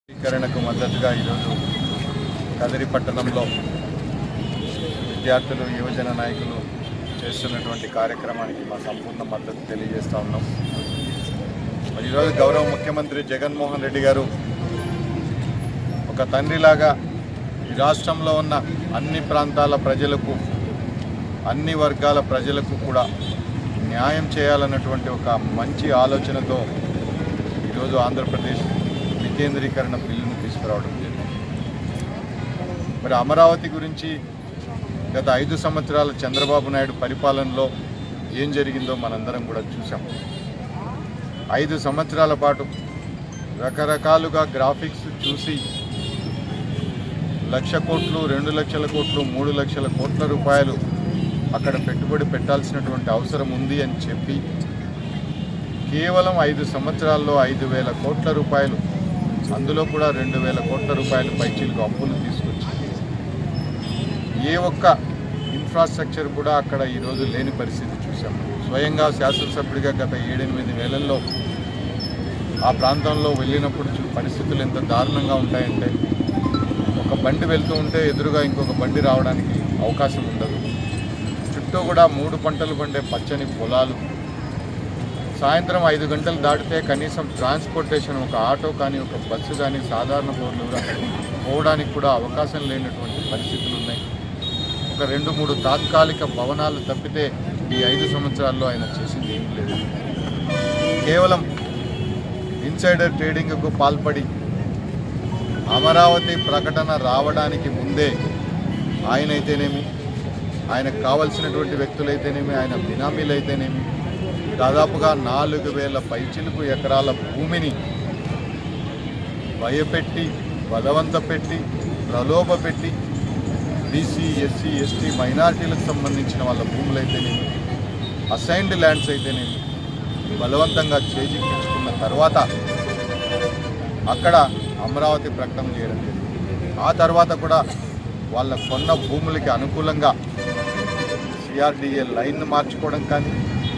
విస్తరణకు మద్దతుగా ఈరోజు కదిరి పట్టణంలో విద్యార్థులు యువజన నాయకులు చేస్తున్నటువంటి కార్యక్రమానికి మా సంపూర్ణ మద్దతు తెలియజేస్తా ఉన్నాం మరి ఈరోజు గౌరవ ముఖ్యమంత్రి జగన్మోహన్ రెడ్డి గారు ఒక తండ్రిలాగా ఈ రాష్ట్రంలో ఉన్న అన్ని ప్రాంతాల ప్రజలకు అన్ని వర్గాల ప్రజలకు కూడా న్యాయం చేయాలన్నటువంటి ఒక మంచి ఆలోచనతో ఈరోజు ఆంధ్రప్రదేశ్ వికేంద్రీకరణ బిల్లును తీసుకురావడం జరిగింది మరి అమరావతి గురించి గత ఐదు సంవత్సరాల చంద్రబాబు నాయుడు పరిపాలనలో ఏం జరిగిందో మనందరం కూడా చూసాం ఐదు సంవత్సరాల పాటు రకరకాలుగా గ్రాఫిక్స్ చూసి లక్ష కోట్లు రెండు లక్షల కోట్లు మూడు లక్షల కోట్ల రూపాయలు అక్కడ పెట్టుబడి పెట్టాల్సినటువంటి అవసరం ఉంది అని చెప్పి కేవలం ఐదు సంవత్సరాల్లో ఐదు వేల కోట్ల రూపాయలు అందులో కూడా రెండు వేల కోట్ల రూపాయలు పైచీలకు అప్పులు తీసుకొచ్చి ఏ ఒక్క ఇన్ఫ్రాస్ట్రక్చర్ కూడా అక్కడ ఈరోజు లేని పరిస్థితి చూసాం స్వయంగా శాసనసభ్యుడిగా గత ఏడెనిమిది వేలల్లో ఆ ప్రాంతంలో వెళ్ళినప్పుడు చూ- పరిస్థితులు ఎంత దారుణంగా ఉంటాయంటే ఒక బండి వెళ్తూ ఉంటే ఎదురుగా ఇంకొక బండి రావడానికి అవకాశం ఉండదు చుట్టూ కూడా మూడు పంటలు పండే పచ్చని పొలాలు సాయంత్రం ఐదు గంటలు దాటితే కనీసం ట్రాన్స్పోర్టేషన్ ఒక ఆటో కానీ ఒక బస్సు కానీ సాధారణ పౌరులు కూడా పోవడానికి కూడా అవకాశం లేనటువంటి పరిస్థితులు ఉన్నాయి ఒక రెండు మూడు తాత్కాలిక భవనాలు తప్పితే ఈ ఐదు సంవత్సరాల్లో ఆయన చేసింది ఏం లేదు కేవలం ఇన్సైడర్ ట్రేడింగ్కు పాల్పడి అమరావతి ప్రకటన రావడానికి ముందే ఆయనైతేనేమి ఆయనకు కావలసినటువంటి వ్యక్తులైతేనేమి ఆయన బినామీలైతేనేమి దాదాపుగా నాలుగు వేల పైచిలుకు ఎకరాల భూమిని భయపెట్టి బలవంత పెట్టి ప్రలోభ పెట్టి బీసీ ఎస్సీ ఎస్టీ మైనారిటీలకు సంబంధించిన వాళ్ళ భూములైతేనేమి అసైన్డ్ ల్యాండ్స్ అయితేనేమి బలవంతంగా చేజిక్కించుకున్న తర్వాత అక్కడ అమరావతి ప్రకటన చేయడం జరిగింది ఆ తర్వాత కూడా వాళ్ళ కొన్న భూములకి అనుకూలంగా సిఆర్డిఏ లైన్ మార్చుకోవడం కానీ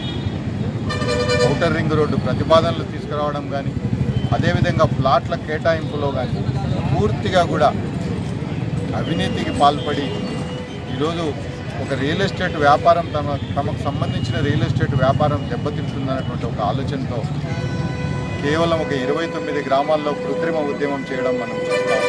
ఔటర్ రింగ్ రోడ్డు ప్రతిపాదనలు తీసుకురావడం కానీ అదేవిధంగా ప్లాట్ల కేటాయింపులో కానీ పూర్తిగా కూడా అవినీతికి పాల్పడి ఈరోజు ఒక రియల్ ఎస్టేట్ వ్యాపారం తమ తమకు సంబంధించిన రియల్ ఎస్టేట్ వ్యాపారం దెబ్బతింటుందన్నటువంటి ఒక ఆలోచనతో కేవలం ఒక ఇరవై తొమ్మిది గ్రామాల్లో కృత్రిమ ఉద్యమం చేయడం మనం చూస్తాం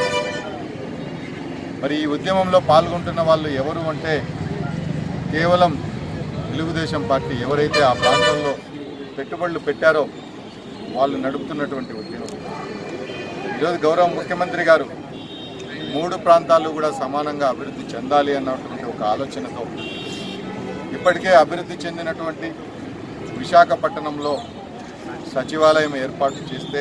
మరి ఈ ఉద్యమంలో పాల్గొంటున్న వాళ్ళు ఎవరు అంటే కేవలం తెలుగుదేశం పార్టీ ఎవరైతే ఆ ప్రాంతంలో పెట్టుబడులు పెట్టారో వాళ్ళు నడుపుతున్నటువంటి ఉద్యమం ఈరోజు గౌరవ ముఖ్యమంత్రి గారు మూడు ప్రాంతాలు కూడా సమానంగా అభివృద్ధి చెందాలి అన్నటువంటి ఒక ఆలోచనతో ఇప్పటికే అభివృద్ధి చెందినటువంటి విశాఖపట్నంలో సచివాలయం ఏర్పాటు చేస్తే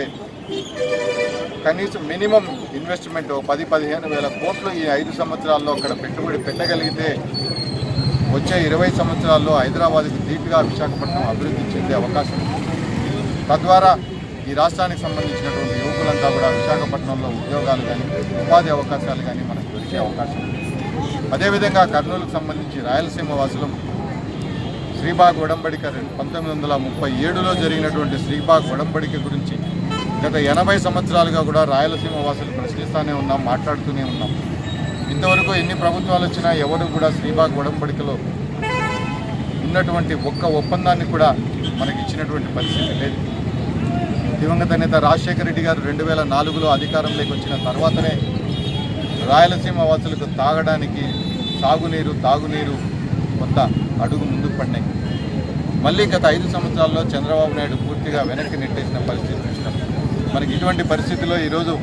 కనీసం మినిమం ఇన్వెస్ట్మెంట్ ఓ పది పదిహేను వేల కోట్లు ఈ ఐదు సంవత్సరాల్లో అక్కడ పెట్టుబడి పెట్టగలిగితే వచ్చే ఇరవై సంవత్సరాల్లో హైదరాబాద్కి ధీటుగా విశాఖపట్నం అభివృద్ధి చెందే అవకాశం ఉంది తద్వారా ఈ రాష్ట్రానికి సంబంధించినటువంటి యువకులంతా కూడా విశాఖపట్నంలో ఉద్యోగాలు కానీ ఉపాధి అవకాశాలు కానీ మనకు దొరికే అవకాశం ఉంది అదేవిధంగా కర్నూలుకు సంబంధించి రాయలసీమ వాసులు శ్రీబాగ్ ఒడంబడిక రెండు- పంతొమ్మిది వందల ముప్పై ఏడులో జరిగినటువంటి శ్రీబాగ్ ఒడంబడిక గురించి గత ఎనభై సంవత్సరాలుగా కూడా రాయలసీమ వాసులు ప్రశ్నిస్తూనే ఉన్నాం మాట్లాడుతూనే ఉన్నాం ఇంతవరకు ఎన్ని ప్రభుత్వాలు వచ్చినా ఎవరు కూడా శ్రీబాగ్ ఒడంబడికలో ఉన్నటువంటి ఒక్క ఒప్పందాన్ని కూడా మనకి ఇచ్చినటువంటి పరిస్థితి లేదు దివంగత నేత రాజశేఖర రెడ్డి గారు రెండు వేల నాలుగులో అధికారంలోకి వచ్చిన తర్వాతనే రాయలసీమ వాసులకు తాగడానికి సాగునీరు తాగునీరు కొంత అడుగు ముందుకు పడినాయి మళ్ళీ గత ఐదు సంవత్సరాల్లో చంద్రబాబు నాయుడు పూర్తిగా వెనక్కి నెట్టేసిన పరిస్థితి చూసినాం మనకి ఇటువంటి పరిస్థితిలో ఈరోజు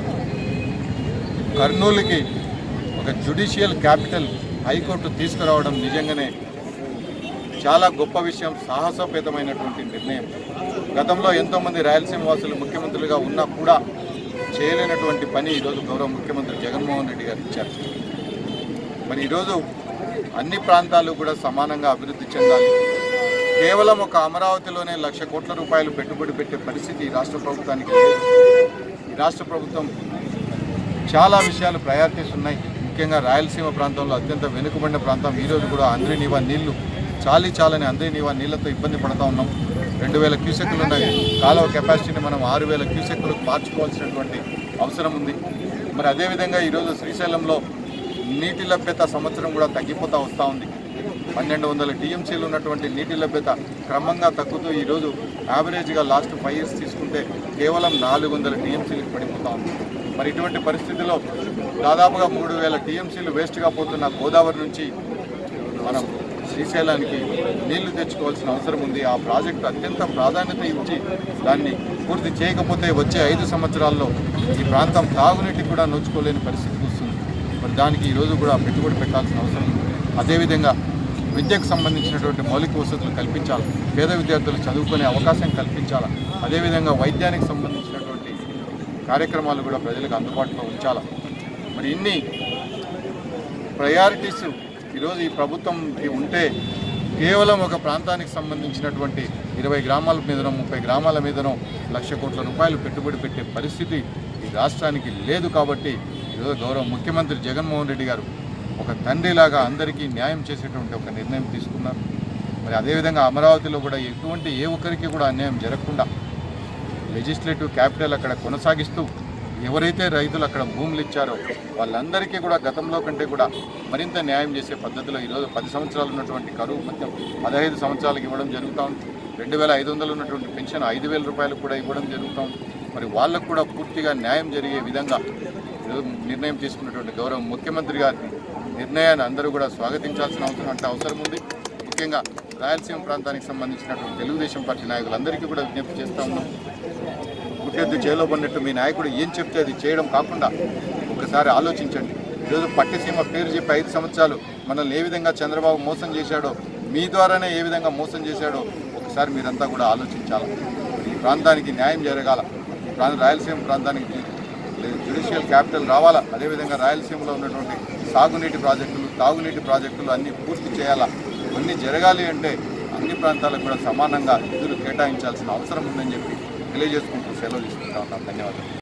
కర్నూలుకి ఒక జ్యుడిషియల్ క్యాపిటల్ హైకోర్టు తీసుకురావడం నిజంగానే చాలా గొప్ప విషయం సాహసోపేతమైనటువంటి నిర్ణయం గతంలో ఎంతోమంది రాయలసీమ వాసులు ముఖ్యమంత్రులుగా ఉన్నా కూడా చేయలేనటువంటి పని ఈరోజు గౌరవ ముఖ్యమంత్రి జగన్మోహన్ రెడ్డి గారు ఇచ్చారు మరి ఈరోజు అన్ని ప్రాంతాలు కూడా సమానంగా అభివృద్ధి చెందాలి కేవలం ఒక అమరావతిలోనే లక్ష కోట్ల రూపాయలు పెట్టుబడి పెట్టే పరిస్థితి ఈ రాష్ట్ర ప్రభుత్వానికి లేదు ఈ రాష్ట్ర ప్రభుత్వం చాలా విషయాలు ప్రయారిటీస్ ఉన్నాయి ముఖ్యంగా రాయలసీమ ప్రాంతంలో అత్యంత వెనుకబడిన ప్రాంతం ఈరోజు కూడా అంద్రినీవా నీళ్లు చాలీ చాలని అంద్రినీవా నీళ్లతో ఇబ్బంది పడతా ఉన్నాం రెండు వేల క్యూసెక్కులు ఉన్న కాలువ కెపాసిటీని మనం ఆరు వేల క్యూసెక్కులకు మార్చుకోవాల్సినటువంటి అవసరం ఉంది మరి అదేవిధంగా ఈరోజు శ్రీశైలంలో నీటి లభ్యత సంవత్సరం కూడా తగ్గిపోతూ వస్తూ ఉంది పన్నెండు వందల టీఎంసీలు ఉన్నటువంటి నీటి లభ్యత క్రమంగా తగ్గుతూ ఈరోజు యావరేజ్గా లాస్ట్ ఫైవ్ ఇయర్స్ తీసుకుంటే కేవలం నాలుగు వందల టీఎంసీలకు పడిపోతా ఉంది మరి ఇటువంటి పరిస్థితిలో దాదాపుగా మూడు వేల టీఎంసీలు వేస్ట్గా పోతున్న గోదావరి నుంచి మనం శ్రీశైలానికి నీళ్లు తెచ్చుకోవాల్సిన అవసరం ఉంది ఆ ప్రాజెక్టు అత్యంత ప్రాధాన్యత ఇచ్చి దాన్ని పూర్తి చేయకపోతే వచ్చే ఐదు సంవత్సరాల్లో ఈ ప్రాంతం తాగునీటికి కూడా నోచుకోలేని పరిస్థితికి వస్తుంది మరి దానికి ఈరోజు కూడా పెట్టుబడి పెట్టాల్సిన అవసరం ఉంది అదేవిధంగా విద్యకు సంబంధించినటువంటి మౌలిక వసతులు కల్పించాలి పేద విద్యార్థులు చదువుకునే అవకాశం కల్పించాలి అదేవిధంగా వైద్యానికి సంబంధించినటువంటి కార్యక్రమాలు కూడా ప్రజలకు అందుబాటులో ఉంచాలి మరి ఇన్ని ప్రయారిటీస్ ఈరోజు ఈ ప్రభుత్వంకి ఉంటే కేవలం ఒక ప్రాంతానికి సంబంధించినటువంటి ఇరవై గ్రామాల మీదనో ముప్పై గ్రామాల మీదనో లక్ష కోట్ల రూపాయలు పెట్టుబడి పెట్టే పరిస్థితి ఈ రాష్ట్రానికి లేదు కాబట్టి ఈరోజు గౌరవ ముఖ్యమంత్రి జగన్మోహన్ రెడ్డి గారు ఒక తండ్రిలాగా అందరికీ న్యాయం చేసేటువంటి ఒక నిర్ణయం తీసుకున్నారు మరి అదేవిధంగా అమరావతిలో కూడా ఎటువంటి ఏ ఒక్కరికి కూడా అన్యాయం జరగకుండా లెజిస్లేటివ్ క్యాపిటల్ అక్కడ కొనసాగిస్తూ ఎవరైతే రైతులు అక్కడ భూములు ఇచ్చారో వాళ్ళందరికీ కూడా గతంలో కంటే కూడా మరింత న్యాయం చేసే పద్ధతిలో ఈరోజు పది సంవత్సరాలు ఉన్నటువంటి కరువు మొత్తం పదహైదు సంవత్సరాలకు ఇవ్వడం జరుగుతూ ఉంది రెండు వేల ఐదు వందలు ఉన్నటువంటి పెన్షన్ ఐదు వేల రూపాయలు కూడా ఇవ్వడం జరుగుతూ ఉంది మరి వాళ్ళకు కూడా పూర్తిగా న్యాయం జరిగే విధంగా ఈరోజు నిర్ణయం తీసుకున్నటువంటి గౌరవ ముఖ్యమంత్రి గారి నిర్ణయాన్ని అందరూ కూడా స్వాగతించాల్సిన అవసరం అంటే అవసరం ఉంది ముఖ్యంగా రాయలసీమ ప్రాంతానికి సంబంధించినటువంటి తెలుగుదేశం పార్టీ నాయకులందరికీ కూడా విజ్ఞప్తి చేస్తూ ఉన్నాం గుడ్డెద్దు చేలో పడినట్టు మీ నాయకుడు ఏం చెప్తే అది చేయడం కాకుండా ఒకసారి ఆలోచించండి ఈరోజు పట్టిసీమ పేరు చెప్పి ఐదు సంవత్సరాలు మనల్ని ఏ విధంగా చంద్రబాబు మోసం చేశాడో మీ ద్వారానే ఏ విధంగా మోసం చేశాడో ఒకసారి మీరంతా కూడా ఆలోచించాలి ఈ ప్రాంతానికి న్యాయం జరగాల ఈ ప్రాంత రాయలసీమ ప్రాంతానికి జ్యుడిషియల్ క్యాపిటల్ రావాలా అదేవిధంగా రాయలసీమలో ఉన్నటువంటి సాగునీటి ప్రాజెక్టులు తాగునీటి ప్రాజెక్టులు అన్నీ పూర్తి చేయాలా ఇవన్నీ జరగాలి అంటే అన్ని ప్రాంతాలకు కూడా సమానంగా నిధులు కేటాయించాల్సిన అవసరం ఉందని చెప్పి తెలియజేసుకుంటూ సెలవు తీసుకుంటా ఉన్నాం ధన్యవాదాలు